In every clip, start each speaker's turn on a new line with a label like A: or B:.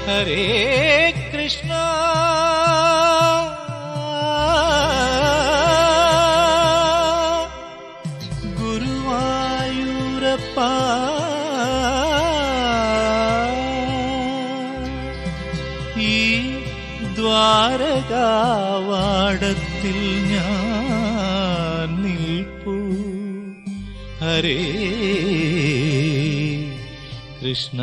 A: ഹരേ കൃഷ്ണ ഗുരുവായൂരപ്പ ഈ ദ്വാരകാവാടത്തിൽ ഞാൻ നിൽപ്പൂ ഹരേ കൃഷ്ണ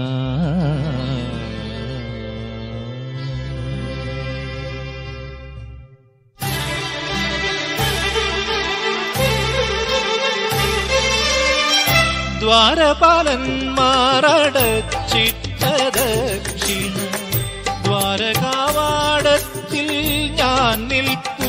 A: ദ്വാരപാലന്മാരടച്ചിട്ട ദക്ഷിണ ദ്വാരകാവാടത്തിൽ ഞാൻ നിൽപ്പൂ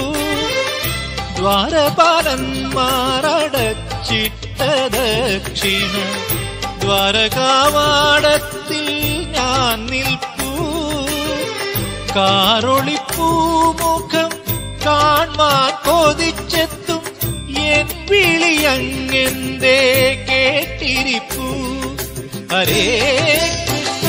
A: ദ്വാരപാലന്മാരടച്ചിട്ട ദക്ഷിണ ദ്വാരകാവാടത്തിൽ ഞാൻ നിൽപ്പൂ കാറൊളിപ്പൂ മുഖം കാൺമാൻ കൊതിച്ചെത്തും എൻ വിളിയങ്ങെന്തേ കേട്ടിരിപ്പൂ ഹരേ കൃഷ്ണ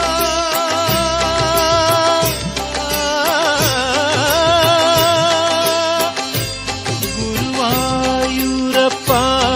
A: ഗുരുവായൂരപ്പ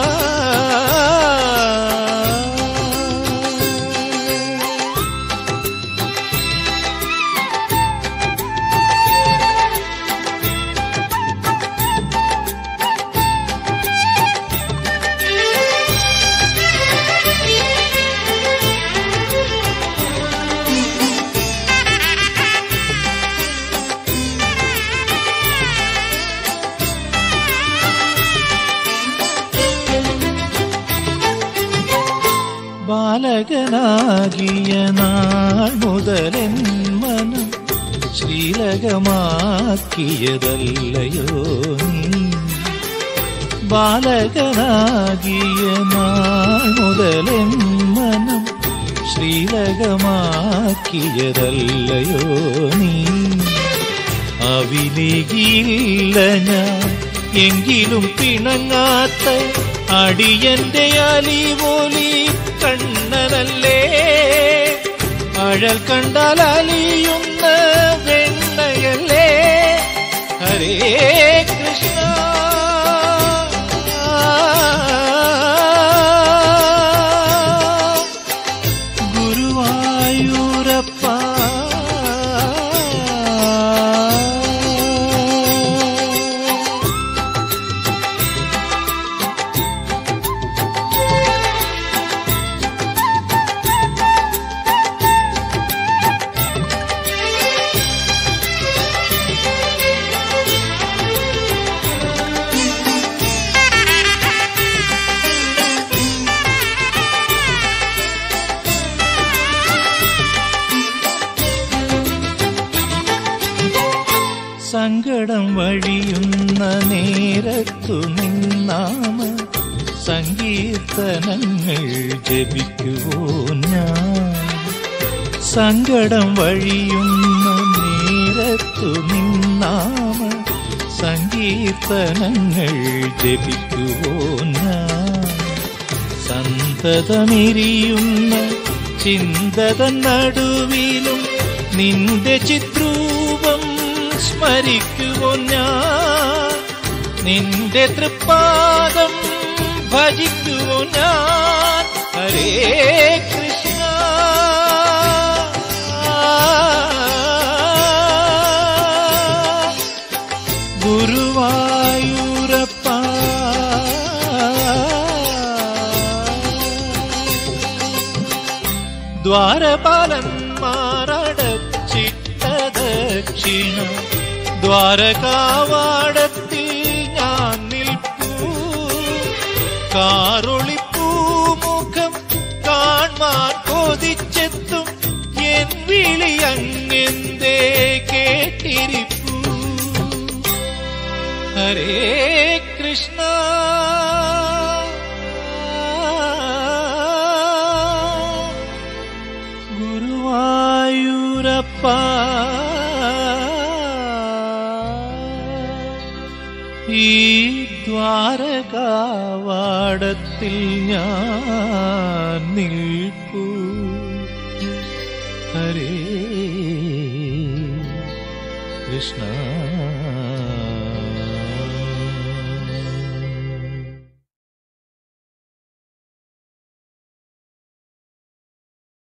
A: ബാലകനാകിയ നാൾ മുതലെൻ മനം ശ്രീലകമാക്കിയതല്ലയോ നീ ബാലകനാകിയ നാൾ മുതലെൻ മനം ശ്രീലകമാക്കിയതല്ലയോ നീ അവിലേകിയില്ല ഞാൻ എങ്കിലും പിണങ്ങാത്ത അടിയന്റെ അലിവോലി കണ്ണനല്ലേ അഴൽ കണ്ടാൽ അലിയുന്ന വെണ്ണയല്ലേ ഹരേ കൃഷ്ണ ഗുരുവായൂരപ്പ സങ്കടം വഴിയുന്ന നേരത്തു നിന്നാമ സങ്കീർത്തനങ്ങൾ ജപിക്കുവോ ഞാൻ സങ്കടം വഴിയുന്ന നേരത്തു നിന്നാമ സങ്കീർത്തനങ്ങൾ ജപിക്കുവോ ഞാൻ സന്തതമെരിയുന്ന ചിന്തതൻ നടുവിലും നിന്റെ ചിത്രൂപം സ്മരിക്കുവോ ഞാൻ നിന്റെ തൃപ്പാദം ഭജിക്കുവോ ഞാൻ ഹരേ കൃഷ്ണ ഗുരുവായൂരപ്പ ദ്വാരപാലന്മാരടച്ചിട്ട ദക്ഷിണ ദ്വാരകാവാടത്തിൽ ഞാൻ നിൽപ്പൂ കാറൊളിപ്പൂ മുഖം കാൺമാൻ കൊതിച്ചെത്തും എൻ വിളി അങ്ങെന്തേ കേട്ടിരിപ്പൂ ഹരേ കൃഷ്ണ ഗുരുവായൂരപ്പ ഈ ദ്വാരകാവാടത്തിൽ ഞാൻ നിൽപ്പൂ ഹരേ കൃഷ്ണ